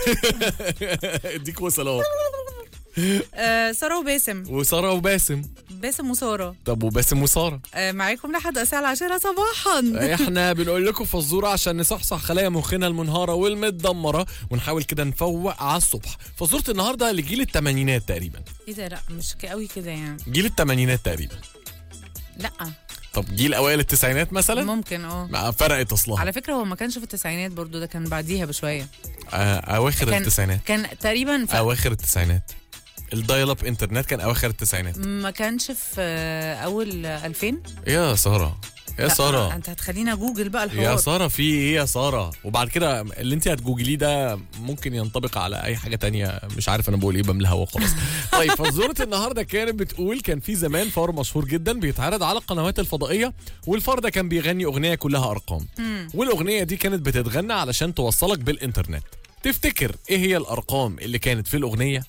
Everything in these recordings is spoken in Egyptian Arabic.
اديك وصلات آه ساره وباسم وساره وباسم باسم وساره طب وباسم وساره آه معاكم لحد الساعه العاشرة صباحا احنا بنقول لكم فزوره عشان نصحصح خلايا مخنا المنهاره والمتدمره ونحاول كده نفوق على الصبح فزوره النهارده لجيل الثمانينات تقريبا ايه ده لا مش ك- قوي كده يعني جيل الثمانينات تقريبا لا طب جيل اوائل التسعينات مثلا ممكن اه ما فرقت اصلها على فكره هو ما كانش في التسعينات برضو ده كان بعديها بشويه آه، اواخر كان التسعينات كان تقريبا في اواخر التسعينات الدايل اب انترنت كان اواخر التسعينات ما كانش في آه، اول 2000 يا ساره يا لا، ساره انت هتخلينا جوجل بقى يا الحوار ساره في ايه يا ساره وبعد كده اللي انت هتجوجليه ده ممكن ينطبق على اي حاجه تانية مش عارف انا بقول ايه بملاها وخلاص طيب فزوره النهارده كانت بتقول كان في زمان فار مشهور جدا بيتعرض على القنوات الفضائيه والفار ده كان بيغني اغنيه كلها ارقام والاغنيه دي كانت بتتغنى علشان توصلك بالانترنت تفتكر ايه هي الارقام اللي كانت في الاغنيه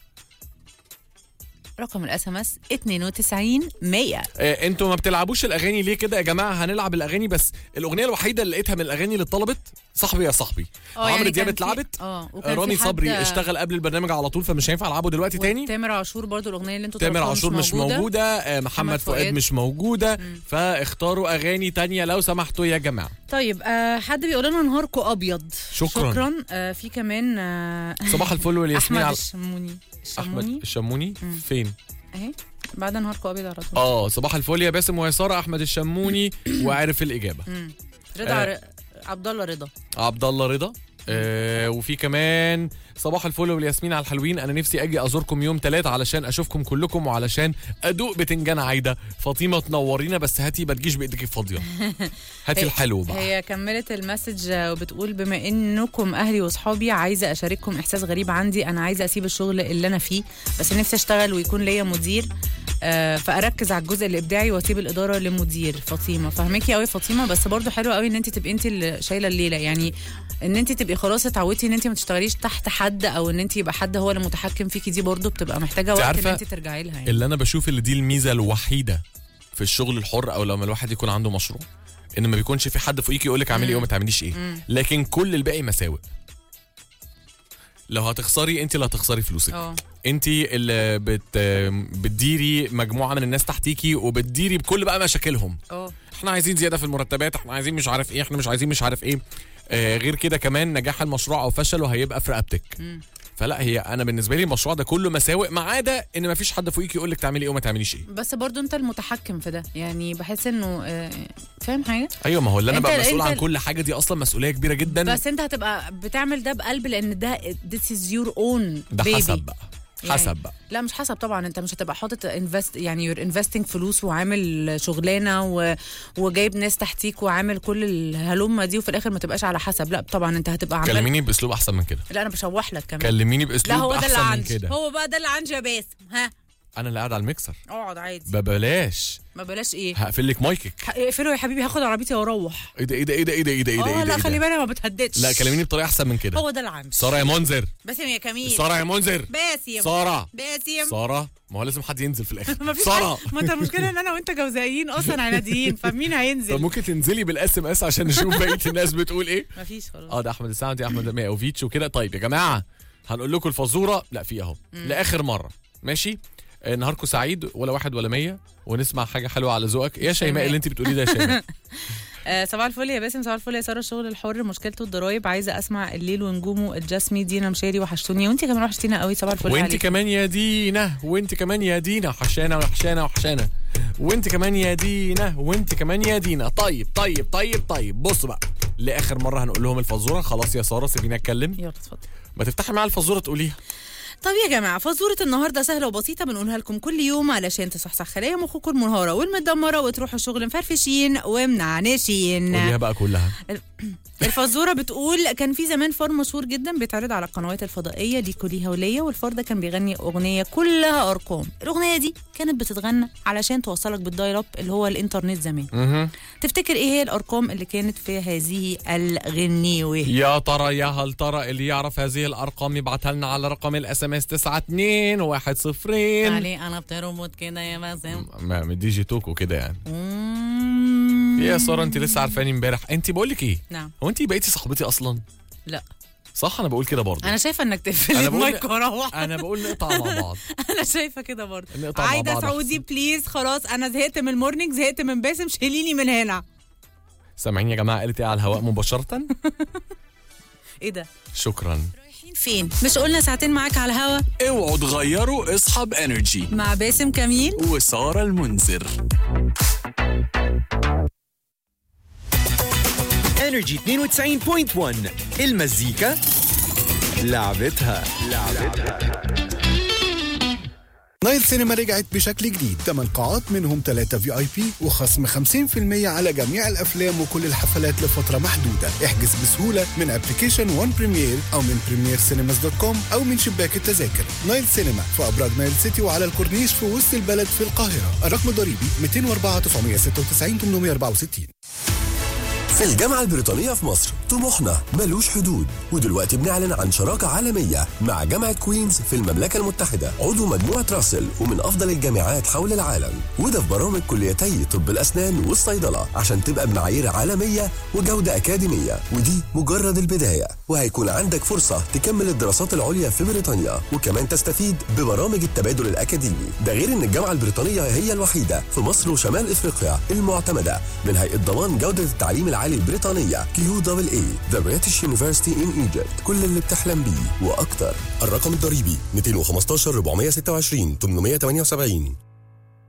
رقم الاس ام اس 92 100 آه، انتوا ما بتلعبوش الاغاني ليه كده يا جماعه هنلعب الاغاني بس الاغنيه الوحيده اللي لقيتها من الاغاني اللي اتطلبت صاحبي يا صاحبي اه عمرو يعني دياب كان في- اتلعبت اه وكان في رامي حد- صبري اشتغل قبل البرنامج على طول فمش هينفع العبه دلوقتي تاني تامر عاشور برضو الاغنيه اللي انتوا تامر طلبتوها عاشور مش موجوده آه، محمد محمد فؤاد فؤاد. مش موجوده فاختاروا اغاني تانية لو سمحتوا يا جماعه طيب آه حد بيقول لنا نهاركم ابيض شكراً. شكرا آه في كمان آه صباح الفل والياسمين احمد على الشموني احمد الشموني الشموني فين اهي بعد نهاركم ابيض على طول اه صباح الفل يا باسم ويا ساره احمد الشموني وعارف الاجابه مم. رضا آه. ر... عبد الله رضا عبد الله رضا آه وفي كمان صباح الفل والياسمين على الحلوين انا نفسي اجي ازوركم يوم ثلاثة علشان اشوفكم كلكم وعلشان ادوق بتنجان عايده فاطمه تنورينا بس هاتي ما تجيش بايدك فاضيه هاتي هي- الحلو بقى هي كملت المسج آه، وبتقول بما انكم اهلي واصحابي عايزه اشارككم احساس غريب عندي انا عايزه اسيب الشغل اللي انا فيه بس نفسي اشتغل ويكون ليا مدير آه، فاركز على الجزء الابداعي واسيب الاداره لمدير فاطمه فهماكي قوي فاطمه بس برضو حلو قوي ان انت تبقي انت اللي شايله الليله يعني ان انت تبقي خلاص اتعودتي ان انت ما تشتغليش تحت حد او ان انت يبقى حد هو اللي متحكم فيكي دي برضو بتبقى محتاجه انت وقت ان عارفة انت ترجعي لها يعني. اللي انا بشوف اللي دي الميزه الوحيده في الشغل الحر او لما الواحد يكون عنده مشروع ان ما بيكونش في حد فوقيك يقول لك اعملي ايه وما تعمليش ايه لكن كل الباقي مساوئ لو هتخسري انت اللي هتخسري فلوسك اه انت اللي بت بتديري مجموعه من الناس تحتيكي وبتديري بكل بقى مشاكلهم اه احنا عايزين زياده في المرتبات احنا عايزين مش عارف ايه احنا مش عايزين مش عارف ايه آه غير كده كمان نجاح المشروع او فشله هيبقى في رقبتك فلا هي انا بالنسبه لي المشروع ده كله مساوئ ما عدا ان ما فيش حد فوقيك يقول لك تعملي ايه وما تعمليش ايه بس برضو انت المتحكم في ده يعني بحس انه آه، فاهم حاجه ايوه ما هو اللي انا انت- بقى مسؤول انت- عن كل حاجه دي اصلا مسؤوليه كبيره جدا بس انت هتبقى بتعمل ده بقلب لان ده this is your own ده baby. حسب بقى يعني حسب بقى لا مش حسب طبعا انت مش هتبقى حاطط انفست يعني يور انفستنج فلوس وعامل شغلانه و... وجايب ناس تحتيك وعامل كل الهلومه دي وفي الاخر ما تبقاش على حسب لا طبعا انت هتبقى عمال كلميني باسلوب احسن من كده لا انا بشوح لك كمان كلميني لا باسلوب هو ده اللي احسن من عندي كده هو بقى ده اللي عندي يا باسم ها انا اللي قاعد على الميكسر اقعد عادي ببلاش ما بلاش ايه هقفل لك مايكك ح- اقفله يا حبيبي هاخد عربيتي واروح ايه ده ايه ده ايه ده ايه ده ايه ده ايه ده اه ايه ده لا إيه خلي ده بالك ما بتهددش لا كلميني بطريقه احسن من كده هو ده اللي عندي ساره يا منذر باسم يا كميل ساره يا منذر باسم ساره باسم ساره ما هو لازم حد ينزل في الاخر ما فيش ساره حد- ما انت المشكله ان انا وانت جوزائيين اصلا عناديين فمين طب هينزل ممكن تنزلي بالاس ام اس عشان نشوف بقيه الناس بتقول ايه ما فيش خلاص اه ده احمد السعدي احمد مياوفيتش وكده طيب يا جماعه هنقول لكم الفزوره لا في اهو لاخر مره ماشي آه، نهاركم سعيد ولا واحد ولا مية ونسمع حاجه حلوه على ذوقك يا شيماء شيماء. اللي انت بتقوليه ده يا شيماء آه صباح الفل يا باسم صباح الفل يا ساره الشغل الحر مشكلته الضرايب عايزه اسمع الليل ونجومه الجسمي دينا مشاري وحشتوني وانت كمان وحشتينا قوي صباح الفل وانت عليك. كمان يا دينا وانت كمان يا دينا وحشانه وحشانه وحشانه وانت كمان يا دينا وانت كمان يا دينا طيب طيب طيب طيب بص بقى لاخر مره هنقول لهم الفزوره خلاص يا ساره سيبيني اتكلم يلا اتفضل ما تفتحي معايا الفزوره تقوليها طب يا جماعه فزوره النهارده سهله وبسيطه بنقولها لكم كل يوم علشان تصحصح خلايا مخكم المنهاره والمتدمره وتروحوا الشغل مفرفشين ومنعنشين قوليها بقى كلها الفزوره بتقول كان في زمان فار مشهور جدا بيتعرض على القنوات الفضائيه ليكوا ليها وليا والفار ده كان بيغني اغنيه كلها ارقام الاغنيه دي كانت بتتغنى علشان توصلك بالدايل اب اللي هو الانترنت زمان مهم. تفتكر ايه هي الارقام اللي كانت في هذه الغنيوه يا ترى يا هل ترى اللي يعرف هذه الارقام يبعتها لنا على رقم الاس ام اس 921 علي انا بتربط كده يا باسم ما من دي جي توكو كده يعني مم. يا ساره انت لسه عارفاني امبارح انت بقول لك ايه نعم هو انت بقيتي صاحبتي اصلا لا صح انا بقول كده برضه انا شايفه انك تقفل أنا بقول- المايك واروح انا بقول نقطع مع بعض انا شايفه كده برضه نقطع مع عايده بعض سعودي أحسن. بليز خلاص انا زهقت من المورنينج زهقت من باسم شيليني من هنا سامعين يا جماعه قالت ايه على الهواء مباشره ايه ده شكرا رايحين فين مش قلنا ساعتين معاك على الهوا اوعوا تغيروا اصحاب انرجي مع باسم كميل وسارة المنذر انرجي 92.1 المزيكا لعبتها نايل سينما رجعت بشكل جديد 8 قاعات منهم 3 في اي بي وخصم 50% على جميع الافلام وكل الحفلات لفتره محدوده احجز بسهوله من ابلكيشن وان بريمير او من بريمير سينماز دوت كوم او من شباك التذاكر نايل سينما في ابراج نايل سيتي وعلى الكورنيش في وسط البلد في القاهره الرقم الضريبي 204 996 864 في الجامعة البريطانية في مصر طموحنا ملوش حدود ودلوقتي بنعلن عن شراكة عالمية مع جامعة كوينز في المملكة المتحدة عضو مجموعة راسل ومن أفضل الجامعات حول العالم وده في برامج كليتي طب الأسنان والصيدلة عشان تبقى بمعايير عالمية وجودة أكاديمية ودي مجرد البداية وهيكون عندك فرصة تكمل الدراسات العليا في بريطانيا وكمان تستفيد ببرامج التبادل الأكاديمي ده غير إن الجامعة البريطانية هي الوحيدة في مصر وشمال إفريقيا المعتمدة من هيئة ضمان جودة التعليم العالي البريطانية كيو دبل اي ذا بريتش يونيفرستي ان ايجيبت كل اللي بتحلم بيه وأكتر الرقم الضريبي 215 426 878